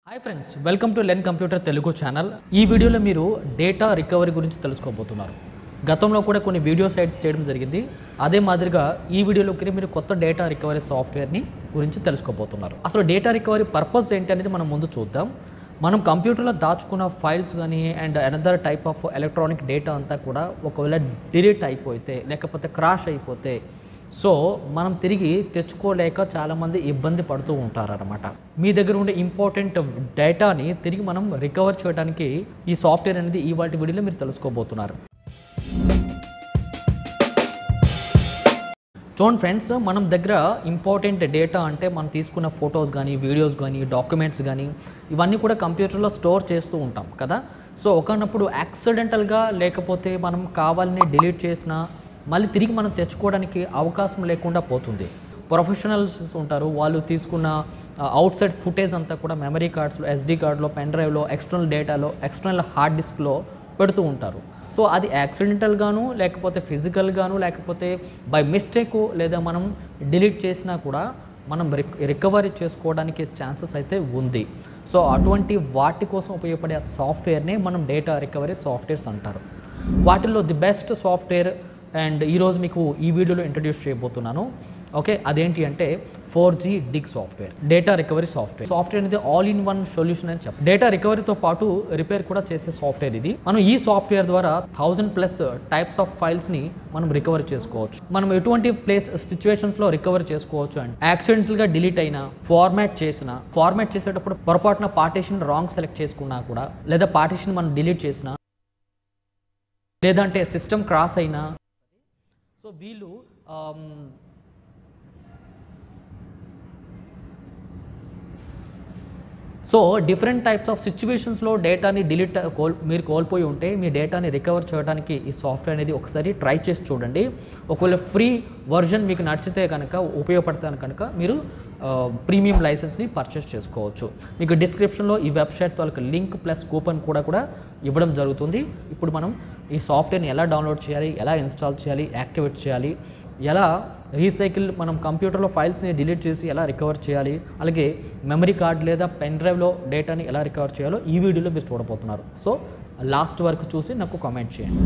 hi friends welcome to Len computer Telugu channel ఈ వీడియోలో మీరు డేటా రికవరీ గురించి తెలుసుకోబోతున్నారు గతంలో కూడా కొన్ని వీడియోస్ ఎడిట్ చేయడం జరిగింది అదే మాదిరిగా ఈ వీడియోలోకి మీరు కొత్త డేటా రికవరీ సాఫ్ట్వేర్ని గురించి తెలుసుకోబోతున్నారు అసలు డేటా రికవరీ పర్పస్ ఏంటి అనేది మనం ముందు చూద్దాం మనం కంప్యూటర్లో దాచుకున్న ఫైల్స్ కానీ and another type of electronic data అంతా కూడా ఒకవేళ డిలీట్ అయిపోతే లేకపోతే క్రాష్ అయిపోతే సో మనం తిరిగి తెచ్చుకోలేక చాలామంది ఇబ్బంది పడుతూ ఉంటారనమాట మీ దగ్గర ఉండే ఇంపార్టెంట్ డేటాని తిరిగి మనం రికవర్ చేయడానికి ఈ సాఫ్ట్వేర్ అనేది ఈ వాటి వీడియోలో మీరు తెలుసుకోబోతున్నారు చూడండి ఫ్రెండ్స్ మనం దగ్గర ఇంపార్టెంట్ డేటా అంటే మనం తీసుకున్న ఫొటోస్ కానీ వీడియోస్ కానీ డాక్యుమెంట్స్ కానీ ఇవన్నీ కూడా కంప్యూటర్లో స్టోర్ చేస్తూ ఉంటాం కదా సో ఒకనప్పుడు యాక్సిడెంటల్గా లేకపోతే మనం కావాలని డిలీట్ చేసినా మళ్ళీ తిరిగి మనం తెచ్చుకోవడానికి అవకాశం లేకుండా పోతుంది ప్రొఫెషనల్స్ ఉంటారు వాళ్ళు తీసుకున్న అవుట్ సైడ్ ఫుటేజ్ అంతా కూడా మెమరీ కార్డ్స్లో ఎస్డి కార్డ్లో పెన్ డ్రైవ్లో ఎక్స్టర్నల్ డేటాలో ఎక్స్టర్నల్ హార్డ్ డిస్క్లో పెడుతూ ఉంటారు సో అది యాక్సిడెంటల్గాను లేకపోతే ఫిజికల్గాను లేకపోతే బై మిస్టేక్ లేదా మనం డిలీట్ చేసినా కూడా మనం రిక్ రికవరీ చేసుకోవడానికి ఛాన్సెస్ అయితే ఉంది సో అటువంటి వాటి కోసం ఉపయోగపడే సాఫ్ట్వేర్నే మనం డేటా రికవరీ సాఫ్ట్వేర్స్ అంటారు వాటిల్లో ది బెస్ట్ సాఫ్ట్వేర్ అండ్ ఈరోజు మీకు ఈ వీడియోలో ఇంట్రడ్యూస్ చేయబోతున్నాను ఓకే అదేంటి అంటే four G dig software data recovery software software అనేది ఆల్ ఇన్ వన్ సొల్యూషన్ అని చెప్పి డేటా రికవరీతో పాటు రిపేర్ కూడా చేసే సాఫ్ట్వేర్ ఇది మనం ఈ సాఫ్ట్వేర్ ద్వారా thousand plus types of files ని మనం రికవర్ చేసుకోవచ్చు మనం ఎటువంటి ప్లేస్ సిచ్యువేషన్స్ లో రికవర్ చేసుకోవచ్చు అంటే యాక్సిడెంటల్ గా డిలీట్ అయినా ఫార్మాట్ చేసిన ఫార్మాట్ చేసేటప్పుడు పొరపాటున పార్టీషన్ రాంగ్ సెలెక్ట్ చేసుకున్నా కూడా లేదా పార్టీషన్ మనం డిలీట్ చేసినా లేదంటే సిస్టమ్ క్రాస్ అయినా సో వీళ్ళు um, so different types of సిచ్యువేషన్స్లో డేటాని డిలీట్ కోల్ మీరు కోల్పోయి ఉంటే మీ డేటాని రికవర్ చేయడానికి ఈ సాఫ్ట్వేర్ అనేది ఒకసారి ట్రై చేసి చూడండి ఒకవేళ ఫ్రీ వర్జన్ మీకు నచ్చితే కనుక ఉపయోగపడతాను కనుక మీరు ప్రీమియం లైసెన్స్ని పర్చేస్ చేసుకోవచ్చు మీకు డిస్క్రిప్షన్లో ఈ వెబ్సైట్ తాలూకు లింక్ ప్లస్ కూపన్ కూడా కూడా ఇవ్వడం జరుగుతుంది ఇప్పుడు మనం ఈ సాఫ్ట్వేర్ని ఎలా డౌన్లోడ్ చేయాలి ఎలా ఇన్స్టాల్ చేయాలి యాక్టివేట్ చేయాలి ఎలా రీసైకిల్ మనం కంప్యూటర్లో ఫైల్స్ని డిలీట్ చేసి ఎలా రికవర్ చేయాలి అలాగే మెమరీ కార్డ్ లేదా పెన్ డ్రైవ్లో డేటాని ఎలా రికవర్ చేయాలో ఈ వీడియోలో మీరు చూడబోతున్నారు సో లాస్ట్ వరకు చూసి నాకు కామెంట్ చేయండి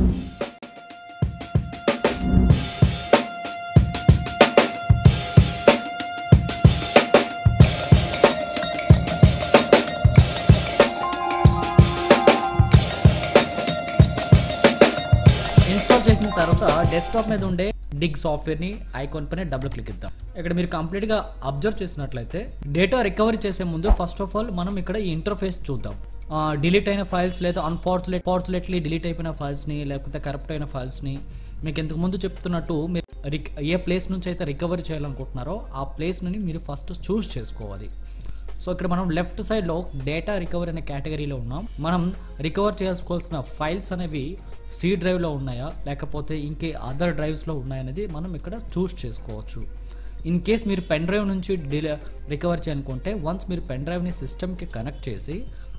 ఇన్స్టాల్ చేసిన తర్వాత డెస్క్టాప్ మీద ఉండే డిగ్ సాఫ్ట్వేర్ని ఐకాన్ పైన డబుల్ క్లిక్ ఇద్దాం ఇక్కడ మీరు కంప్లీట్గా అబ్జర్వ్ చేసినట్లయితే డేటా రికవరీ చేసే ముందు ఫస్ట్ ఆఫ్ ఆల్ మనం ఇక్కడ ఈ ఇంటర్ఫేస్ చూద్దాం డిలీట్ అయిన ఫైల్స్ లేదా అన్ఫార్చునేట్ ఫార్చునేట్లీ డిలీట్ అయిపోయిన ఫైల్స్ని లేకపోతే కరప్ట్ అయిన ఫైల్స్ని మీకు ఇంతకు ముందు చెప్తున్నట్టు మీరు రిక్ ఏ ప్లేస్ నుంచి అయితే రికవరీ చేయాలనుకుంటున్నారో ఆ ప్లేస్ని మీరు ఫస్ట్ చూస్ చేసుకోవాలి సో ఇక్కడ మనం లెఫ్ట్ సైడ్లో డేటా రికవరీ అనే కేటగిరీలో ఉన్నాం మనం రికవర్ చేసుకోవాల్సిన ఫైల్స్ అనేవి సి డ్రైవ్లో ఉన్నాయా లేకపోతే ఇంకే అదర్ డ్రైవ్స్లో ఉన్నాయనేది మనం ఇక్కడ చూస్ చేసుకోవచ్చు ఇన్ కేస్ మీరు పెన్ డ్రైవ్ నుంచి డిలే రికవర్ చేయాలనుకుంటే వన్స్ మీరు పెన్ డ్రైవ్ని సిస్టమ్కి కనెక్ట్ చేసి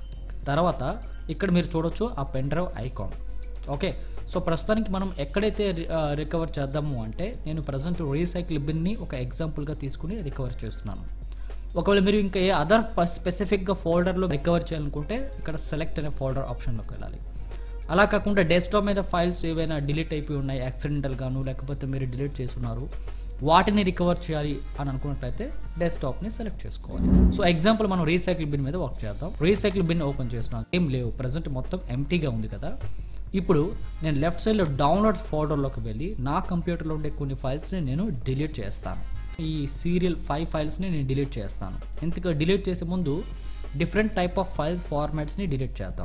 తర్వాత ఇక్కడ మీరు చూడొచ్చు ఆ pen drive icon okay so ప్రస్తుతానికి మనం ఎక్కడైతే రికవర్ చేద్దాము అంటే నేను ప్రజెంట్ రీసైకిల్ బిన్ని ఒక ఎగ్జాంపుల్గా తీసుకుని రికవర్ చేస్తున్నాను ఒకవేళ మీరు ఇంకా ఏ అదర్ స్పెసిఫిక్గా ఫోల్డర్లో రికవర్ చేయాలనుకుంటే ఇక్కడ సెలెక్ట్ అనే ఫోల్డర్ ఆప్షన్లోకి వెళ్ళాలి అలా కాకుండా డెస్క్టాప్ మీద ఫైల్స్ ఏవైనా డిలీట్ అయిపోయి ఉన్నాయి యాక్సిడెంటల్ గాను లేకపోతే మీరు డిలీట్ చేస్తున్నారు వాటిని రికవర్ చేయాలి అని అనుకున్నట్లయితే డెస్క్టాప్ని సెలెక్ట్ చేసుకోవాలి సో ఎగ్జాంపుల్ మనం రీసైకిల్ బిన్ మీద వర్క్ చేద్దాం రీసైకిల్ బిన్ ఓపెన్ చేస్తున్నాం ఏం లేవు ప్రజెంట్ మొత్తం ఎంటీగా ఉంది కదా ఇప్పుడు నేను లెఫ్ట్ సైడ్లో డౌన్లోడ్స్ ఫోల్డర్లోకి వెళ్ళి నా కంప్యూటర్లో ఉండే కొన్ని ఫైల్స్ని నేను డిలీట్ చేస్తాను ఈ సీరియల్ ఫైవ్ ఫైల్స్ని నేను డిలీట్ చేస్తాను ఇంతగా డిలీట్ చేసే ముందు డిఫరెంట్ టైప్ ఆఫ్ ఫైల్స్ ఫార్మాట్స్ని డిలీట్ చేద్దాం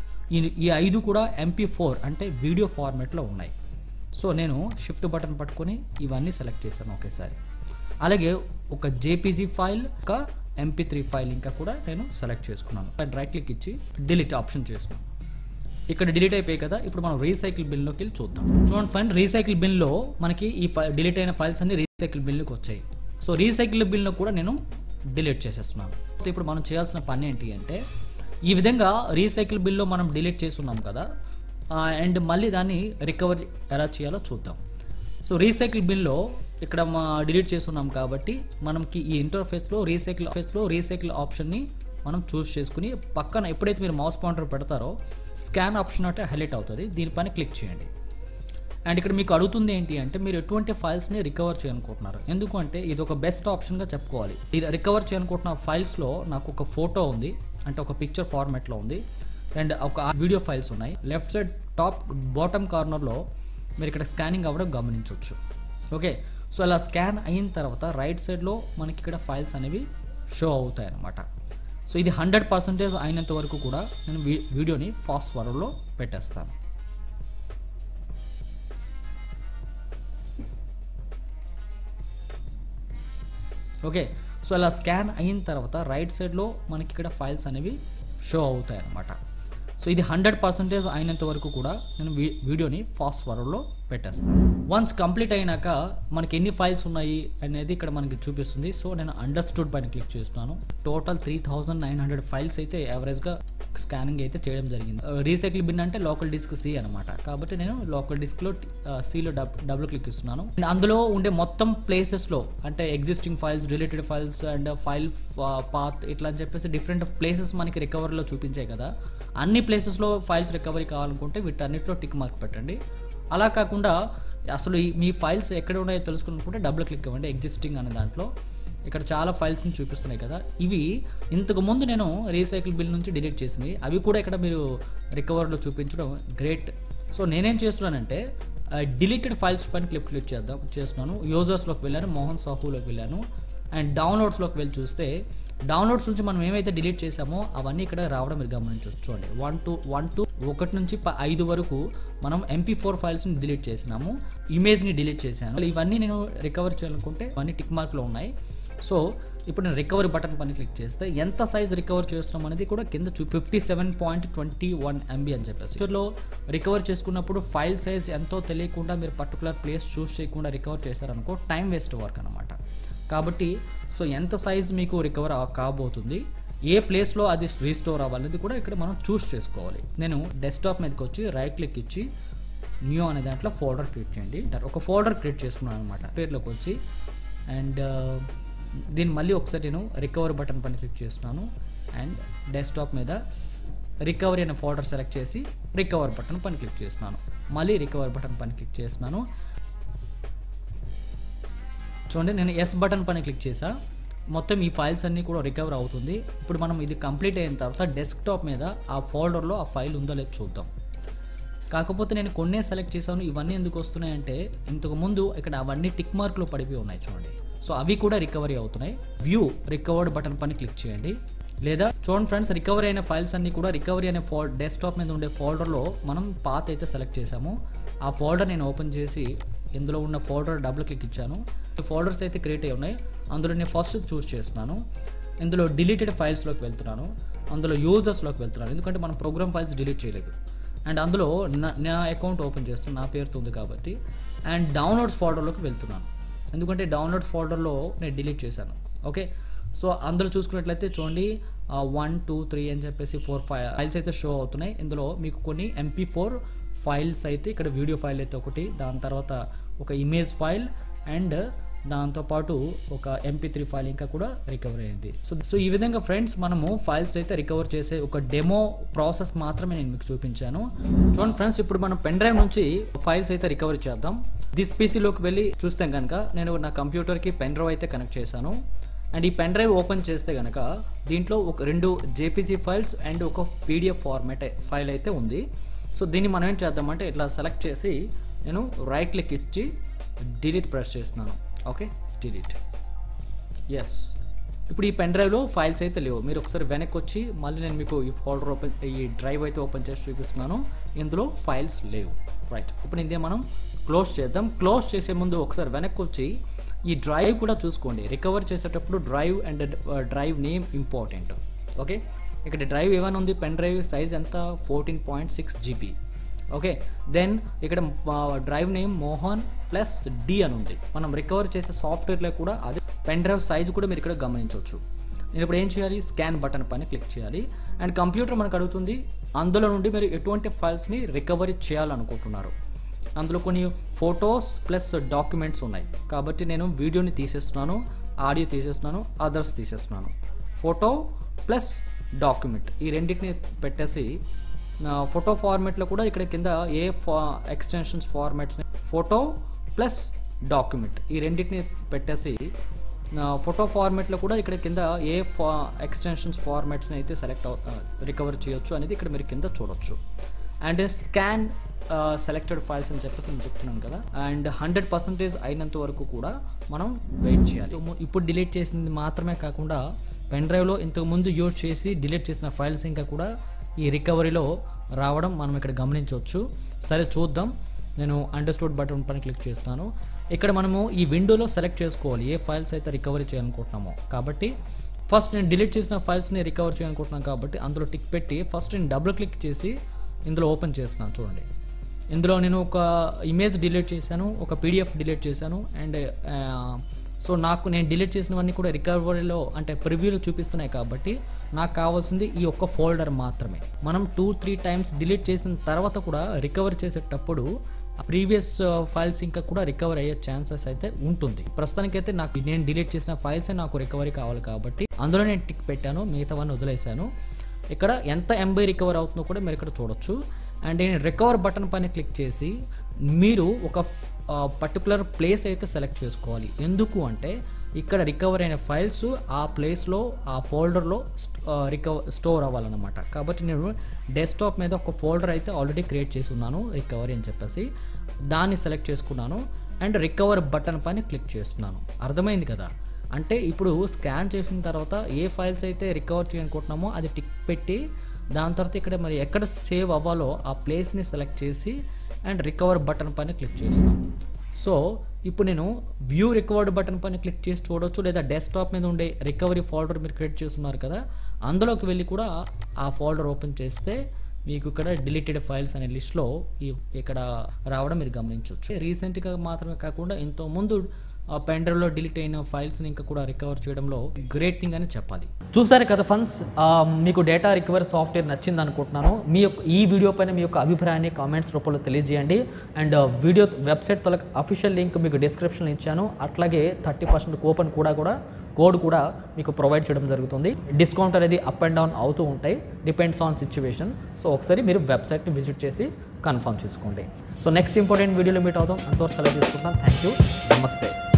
ఈ ఈ ఐదు కూడా ఎంపీ ఫోర్ అంటే వీడియో ఫార్మాట్లో ఉన్నాయి సో నేను షిఫ్ట్ బటన్ పట్టుకొని ఇవన్నీ సెలెక్ట్ చేశాను ఒకేసారి అలాగే ఒక జేపీజీ ఫైల్ ఒక ఎంపీ త్రీ ఫైల్ ఇంకా కూడా నేను సెలెక్ట్ చేసుకున్నాను రైట్ క్లిక్ ఇచ్చి డిలీట్ ఆప్షన్ చేస్తున్నాను ఇక్కడ డిలీట్ అయిపోయాయి కదా ఇప్పుడు మనం రీసైకిల్ బిన్లోకి వెళ్ళి చూద్దాం చూడండి ఫ్రెండ్ రీసైకిల్ బిన్లో మనకి ఈ డిలీట్ అయిన ఫైల్స్ అన్ని రీసైకిల్ బిన్లోకి వచ్చాయి సో రీసైకిల్ బిన్లో కూడా నేను డిలీట్ చేసేస్తున్నాను ఇప్పుడు మనం చేయాల్సిన పని ఏంటి అంటే ఈ విధంగా రీసైకిల్ బిల్లో మనం డిలీట్ చేస్తున్నాం కదా అండ్ మళ్ళీ దాన్ని రికవర్ ఎలా చేయాలో చూద్దాం సో రీసైకిల్ బిన్లో ఇక్కడ మా డిలీట్ చేస్తున్నాం కాబట్టి మనకి ఈ ఇంటర్ఫేస్లో రీసైకిల్ ఫేస్లో రీసైకిల్ ఆప్షన్ని మనం చూస్ చేసుకుని పక్కన ఎప్పుడైతే మీరు మౌస్ పాయింటర్ పెడతారో స్కాన్ ఆప్షన్ అంటే హైలైట్ అవుతుంది దీనిపైన క్లిక్ చేయండి అండ్ ఇక్కడ మీకు అడుగుతుంది ఏంటి అంటే మీరు ఎటువంటి ఫైల్స్ని రికవర్ చేయాలనుకుంటున్నారు ఎందుకంటే ఇది ఒక బెస్ట్ ఆప్షన్గా చెప్పుకోవాలి ఈ రికవర్ చేయాలనుకుంటున్న ఫైల్స్లో నాకు ఒక ఫోటో ఉంది అంటే ఒక పిక్చర్ ఫార్మాట్లో ఉంది అండ్ ఒక వీడియో ఫైల్స్ ఉన్నాయి లెఫ్ట్ సైడ్ టాప్ బాటమ్ కార్నర్లో మీరు ఇక్కడ స్కానింగ్ అవ్వడం గమనించవచ్చు ఓకే సో అలా స్కాన్ అయిన తర్వాత రైట్ సైడ్లో మనకి ఇక్కడ ఫైల్స్ అనేవి షో అవుతాయి అన్నమాట సో ఇది హండ్రెడ్ పర్సెంటేజ్ అయినంత వరకు కూడా నేను వీ- వీడియోని ఫాస్ట్ ఫార్వర్డ్లో పెట్టేస్తాను ఓకే సో అలా స్కాన్ అయిన తర్వాత రైట్ సైడ్లో మనకి ఇక్కడ ఫైల్స్ అనేవి షో అవుతాయి అన్నమాట సో ఇది హండ్రెడ్ పర్సెంటేజ్ అయినంత వరకు కూడా నేను వీ- వీడియోని ఫాస్ట్ ఫార్వర్డ్లో పెట్టేస్తాను వన్స్ కంప్లీట్ అయినాక మనకి ఎన్ని ఫైల్స్ ఉన్నాయి అనేది ఇక్కడ మనకి చూపిస్తుంది సో నేను అండర్స్టూడ్ పైన క్లిక్ చేస్తున్నాను total three thousand nine hundred files అయితే యావరేజ్గా స్కానింగ్ అయితే చేయడం జరిగింది రీసైకిల్ బిన్ అంటే లోకల్ డిస్క్ సి అనమాట కాబట్టి నేను లోకల్ డిస్క్లో సిలో డబుల్ క్లిక్ ఇస్తున్నాను And అందులో ఉండే మొత్తం ప్లేసెస్లో అంటే existing files related files and file path ఇట్లా అని చెప్పేసి డిఫరెంట్ ప్లేసెస్ మనకి రికవరీలో చూపించాయి కదా అన్ని ప్లేసెస్లో ఫైల్స్ రికవరీ కావాలనుకుంటే వీటన్నిటిలో టిక్ మార్క్ పెట్టండి అలా కాకుండా అసలు ఈ- మీ ఫైల్స్ ఎక్కడ ఉన్నాయో తెలుసుకోవాలనుకుంటే డబుల్ క్లిక్ ఇవ్వండి ఎగ్జిస్టింగ్ అనే దాంట్లో ఇక్కడ చాలా ఫైల్స్ని చూపిస్తున్నాయి కదా ఇవి ఇంతకు ముందు నేను రీసైకిల్ బిల్ నుంచి డిలీట్ చేసినవి అవి కూడా ఇక్కడ మీరు రికవర్లో చూపించడం గ్రేట్ సో నేనేం చేస్తున్నానంటే డిలీటెడ్ ఫైల్స్ పైన క్లిక్ క్లిక్ చేద్దాం చేస్తున్నాను యూజర్స్లోకి వెళ్ళాను మోహన్ సాహులోకి వెళ్ళాను అండ్ డౌన్లోడ్స్లోకి వెళ్ళి చూస్తే డౌన్లోడ్స్ నుంచి మనం ఏమైతే డిలీట్ చేసామో అవన్నీ ఇక్కడ రావడం మీరు గమనించవచ్చు చూడండి వన్ టు వన్ టు ఒకటి నుంచి ప- ఐదు వరకు మనం ఎంపీ ఫోర్ ఫైల్స్ని డిలీట్ చేసినాము ఇమేజ్ని డిలీట్ చేశాను ఇవన్నీ నేను రికవర్ చేయాలనుకుంటే ఇవన్నీ టిక్ మార్క్లో ఉన్నాయి సో ఇప్పుడు నేను రికవరీ బటన్ పైన క్లిక్ చేస్తే ఎంత సైజ్ రికవర్ చేస్తున్నాం అనేది కూడా కింద చూ fifty seven point twenty one MB అని చెప్పేసి ఫ్యూచర్లో రికవర్ చేసుకున్నప్పుడు ఫైల్ సైజ్ ఎంతో తెలియకుండా మీరు పర్టికులర్ ప్లేస్ చూస్ చేయకుండా రికవర్ చేశారనుకో టైం వేస్ట్ వర్క్ అనమాట కాబట్టి సో ఎంత సైజ్ మీకు రికవర్ కాబోతుంది ఏ ప్లేస్లో అది రీస్టోర్ అవ్వాలనేది కూడా ఇక్కడ మనం చూస్ చేసుకోవాలి నేను డెస్క్టాప్ మీదకి వచ్చి రైట్ క్లిక్ ఇచ్చి న్యూ అనే దాంట్లో ఫోల్డర్ క్రియేట్ చేయండి ఒక ఫోల్డర్ క్రియేట్ చేసుకున్నాను అనమాట పేర్లోకి వచ్చి అండ్ దీన్ని మళ్ళీ ఒకసారి నేను రికవర్ బటన్ పైన క్లిక్ చేస్తున్నాను అండ్ డెస్క్టాప్ మీద రికవరీ అనే ఫోల్డర్ సెలెక్ట్ చేసి రికవర్ బటన్ పైన క్లిక్ చేస్తున్నాను మళ్ళీ రికవర్ బటన్ పైన క్లిక్ చేస్తున్నాను చూడండి నేను ఎస్ బటన్ పైన క్లిక్ చేసా మొత్తం ఈ ఫైల్స్ అన్నీ కూడా రికవర్ అవుతుంది ఇప్పుడు మనం ఇది కంప్లీట్ అయిన తర్వాత డెస్క్టాప్ మీద ఆ ఫోల్డర్లో ఆ ఫైల్ ఉందో లేదో చూద్దాం కాకపోతే నేను కొన్నే సెలెక్ట్ చేశాను ఇవన్నీ ఎందుకు వస్తున్నాయంటే ఇంతకు ముందు ఇక్కడ అవన్నీ టిక్ మార్క్లో పడిపోయి ఉన్నాయి చూడండి సో అవి కూడా రికవరీ అవుతున్నాయి వ్యూ రికవర్డ్ బటన్ పైన క్లిక్ చేయండి లేదా చూడండి ఫ్రెండ్స్ రికవరీ అయిన ఫైల్స్ అన్ని కూడా రికవరీ అనే ఫోల్ డెస్క్టాప్ మీద ఉండే ఫోల్డర్లో మనం పాత్ అయితే సెలెక్ట్ చేసాము ఆ ఫోల్డర్ నేను ఓపెన్ చేసి ఇందులో ఉన్న ఫోల్డర్ డబుల్ క్లిక్ ఇచ్చాను ఈ ఫోల్డర్స్ అయితే క్రియేట్ అయి ఉన్నాయి అందులో నేను ఫస్ట్ చూస్ చేస్తున్నాను ఇందులో డిలీటెడ్ ఫైల్స్లోకి వెళ్తున్నాను అందులో యూజర్స్లోకి వెళ్తున్నాను ఎందుకంటే మనం ప్రోగ్రామ్ ఫైల్స్ డిలీట్ చేయలేదు అండ్ అందులో నా నా అకౌంట్ ఓపెన్ చేస్తున్నాను నా పేరుతో ఉంది కాబట్టి అండ్ డౌన్లోడ్స్ ఫోల్డర్లోకి వెళ్తున్నాను ఎందుకంటే డౌన్లోడ్ ఫోల్డర్లో నేను డిలీట్ చేశాను ఓకే సో అందులో చూసుకున్నట్లయితే చూడండి వన్ టూ త్రీ అని చెప్పేసి ఫోర్ ఫైవ్ ఫైల్స్ అయితే షో అవుతున్నాయి ఇందులో మీకు కొన్ని ఎంపీ ఫోర్ ఫైల్స్ అయితే ఇక్కడ వీడియో ఫైల్ అయితే ఒకటి దాని తర్వాత ఒక ఇమేజ్ ఫైల్ అండ్ దాంతోపాటు ఒక ఎంపీ త్రీ ఫైల్ ఇంకా కూడా రికవర్ అయింది సో సో ఈ విధంగా ఫ్రెండ్స్ మనము ఫైల్స్ అయితే రికవర్ చేసే ఒక డెమో ప్రాసెస్ మాత్రమే నేను మీకు చూపించాను చూడండి ఫ్రెండ్స్ ఇప్పుడు మనం పెన్ డ్రైవ్ నుంచి ఫైల్స్ అయితే రికవర్ చేద్దాం దిస్ పీసీలోకి వెళ్ళి చూస్తే కనుక నేను నా కంప్యూటర్కి పెన్ డ్రైవ్ అయితే కనెక్ట్ చేశాను అండ్ ఈ పెన్ డ్రైవ్ ఓపెన్ చేస్తే కనుక దీంట్లో ఒక రెండు జేపీసీ ఫైల్స్ అండ్ ఒక పీడిఎఫ్ ఫార్మాట్ ఫైల్ అయితే ఉంది సో దీన్ని మనం ఏం చేద్దామంటే ఇట్లా సెలెక్ట్ చేసి నేను రైట్ క్లిక్ ఇచ్చి డిలీట్ ప్రెస్ చేస్తున్నాను ఓకే డిలీట్ ఎస్ ఇప్పుడు ఈ పెన్ డ్రైవ్లో ఫైల్స్ అయితే లేవు మీరు ఒకసారి వెనక్కి వచ్చి మళ్ళీ నేను మీకు ఈ ఫోల్డర్ ఓపెన్ ఈ డ్రైవ్ అయితే ఓపెన్ చేసి చూపిస్తున్నాను ఇందులో ఫైల్స్ లేవు రైట్ ఇప్పుడు ఇదే మనం క్లోజ్ చేద్దాం క్లోజ్ చేసే ముందు ఒకసారి వెనక్కి వచ్చి ఈ డ్రైవ్ కూడా చూసుకోండి రికవర్ చేసేటప్పుడు drive and drive name important okay ఇక్కడ డ్రైవ్ ఏమైనా ఉంది పెన్ డ్రైవ్ సైజ్ ఎంత fourteen point six GB okay then ఇక్కడ drive name Mohan plus D అని ఉంది మనం రికవర్ చేసే సాఫ్ట్వేర్లో కూడా అది పెన్ డ్రైవ్ సైజ్ కూడా మీరు ఇక్కడ గమనించవచ్చు నేను ఇప్పుడు ఏం చేయాలి స్కాన్ బటన్ పైన క్లిక్ చేయాలి అండ్ కంప్యూటర్ మనకు అడుగుతుంది అందులో నుండి మీరు ఎటువంటి ఫైల్స్ని రికవరీ చేయాలనుకుంటున్నారు అందులో కొన్ని ఫొటోస్ ప్లస్ డాక్యుమెంట్స్ ఉన్నాయి కాబట్టి నేను వీడియోని తీసేస్తున్నాను ఆడియో తీసేస్తున్నాను అదర్స్ తీసేస్తున్నాను ఫోటో ప్లస్ డాక్యుమెంట్ ఈ రెండింటిని పెట్టేసి ఫోటో ఫార్మాట్లో కూడా ఇక్కడ కింద ఏ ఫా extensions formats photo plus document ఈ రెండింటిని పెట్టేసి ఫోటో ఫార్మాట్లో కూడా ఇక్కడ కింద ఏ ఫా ఎక్స్టెన్షన్స్ ఫార్మాట్స్ని అయితే సెలెక్ట్ రికవర్ చేయొచ్చు అనేది ఇక్కడ మీరు కింద చూడొచ్చు అండ్ స్కాన్ సెలెక్టెడ్ ఫైల్స్ అని చెప్పేసి నేను చెప్తున్నాను కదా అండ్ హండ్రెడ్ పర్సెంటేజ్ అయినంత వరకు కూడా మనం వెయిట్ చేయాలి ఇప్పుడు డిలీట్ చేసింది మాత్రమే కాకుండా పెన్ డ్రైవ్లో ఇంతకు ముందు యూజ్ చేసి డిలీట్ చేసిన ఫైల్స్ ఇంకా కూడా ఈ రికవరీలో రావడం మనం ఇక్కడ గమనించవచ్చు సరే చూద్దాం నేను అండర్స్టూడ్ బటన్ పైన క్లిక్ చేస్తాను ఇక్కడ మనము ఈ విండోలో సెలెక్ట్ చేసుకోవాలి ఏ ఫైల్స్ అయితే రికవరీ చేయాలనుకుంటున్నామో కాబట్టి ఫస్ట్ నేను డిలీట్ చేసిన ఫైల్స్ని రికవర్ చేయాలనుకుంటున్నాను కాబట్టి అందులో టిక్ పెట్టి ఫస్ట్ నేను డబుల్ క్లిక్ చేసి ఇందులో ఓపెన్ చేస్తున్నాను చూడండి ఇందులో నేను ఒక ఇమేజ్ డిలీట్ చేశాను ఒక పీడిఎఫ్ డిలీట్ చేశాను అండ్ సో నాకు నేను డిలీట్ చేసినవన్నీ కూడా రికవరీలో అంటే ప్రివ్యూలో చూపిస్తున్నాయి కాబట్టి నాకు కావాల్సింది ఈ ఒక్క ఫోల్డర్ మాత్రమే మనం టూ త్రీ టైమ్స్ డిలీట్ చేసిన తర్వాత కూడా రికవర్ చేసేటప్పుడు ప్రీవియస్ ఫైల్స్ ఇంకా కూడా రికవర్ అయ్యే ఛాన్సెస్ అయితే ఉంటుంది ప్రస్తుతానికైతే నాకు నేను డిలీట్ చేసిన ఫైల్సే నాకు రికవరీ కావాలి కాబట్టి అందులో నేను టిక్ పెట్టాను మిగతావన్నీ వదిలేశాను ఇక్కడ ఎంత ఎంబీ రికవర్ అవుతుందో కూడా మీరు ఇక్కడ చూడొచ్చు అండ్ నేను రికవర్ బటన్ పైన క్లిక్ చేసి మీరు ఒక పర్టికులర్ ప్లేస్ అయితే సెలెక్ట్ చేసుకోవాలి ఎందుకు అంటే ఇక్కడ రికవర్ అయిన ఫైల్స్ ఆ ప్లేస్లో ఆ ఫోల్డర్లో రికవర్ స్టోర్ అవ్వాలన్నమాట కాబట్టి నేను డెస్క్టాప్ మీద ఒక ఫోల్డర్ అయితే ఆల్రెడీ క్రియేట్ చేసి ఉన్నాను రికవరీ అని చెప్పేసి దాన్ని సెలెక్ట్ చేసుకున్నాను అండ్ రికవర్ బటన్ పైన క్లిక్ చేస్తున్నాను అర్థమైంది కదా అంటే ఇప్పుడు స్కాన్ చేసిన తర్వాత ఏ ఫైల్స్ అయితే రికవర్ చేయాలనుకుంటున్నామో అది టిక్ పెట్టి దాని తర్వాత ఇక్కడ మరి ఎక్కడ సేవ్ అవ్వాలో ఆ ప్లేస్ని సెలెక్ట్ చేసి అండ్ రికవర్ బటన్ పైన క్లిక్ చేస్తున్నాం సో ఇప్పుడు నేను వ్యూ రికవర్డ్ బటన్ పైన క్లిక్ చేసి చూడొచ్చు లేదా డెస్క్టాప్ మీద ఉండే రికవరీ ఫోల్డర్ మీరు క్రియేట్ చేస్తున్నారు కదా అందులోకి వెళ్ళి కూడా ఆ ఫోల్డర్ ఓపెన్ చేస్తే మీకు ఇక్కడ డిలీటెడ్ ఫైల్స్ అనే లిస్ట్లో ఈ ఇక్కడ రావడం మీరు గమనించవచ్చు రీసెంట్గా మాత్రమే కాకుండా ఇంతకు ముందు పెన్ డ్రైవ్లో డిలీట్ అయిన ఫైల్స్ని ఇంకా కూడా రికవర్ చేయడంలో గ్రేట్ థింగ్ అని చెప్పాలి చూసారు కదా ఫండ్స్ మీకు డేటా రికవరీ సాఫ్ట్వేర్ నచ్చింది అనుకుంటున్నాను మీ యొక్క ఈ వీడియో పైన మీ యొక్క అభిప్రాయాన్ని కామెంట్స్ రూపంలో తెలియజేయండి అండ్ వీడియో వెబ్సైట్ తొలగ అఫీషియల్ లింక్ మీకు డిస్క్రిప్షన్లో ఇచ్చాను అట్లాగే థర్టీ పర్సెంట్ కూపన్ కూడా కూడా కోడ్ కూడా మీకు ప్రొవైడ్ చేయడం జరుగుతుంది డిస్కౌంట్ అనేది అప్ అండ్ డౌన్ అవుతూ ఉంటాయి డిపెండ్స్ ఆన్ సిచ్యువేషన్ సో ఒకసారి మీరు వెబ్సైట్ని విజిట్ చేసి కన్ఫర్మ్ చేసుకోండి సో నెక్స్ట్ ఇంపార్టెంట్ వీడియోలో మీట్ అవుతాం అంతవరకు సెలవు తీసుకుంటాం థ్యాంక్ యూ నమస్తే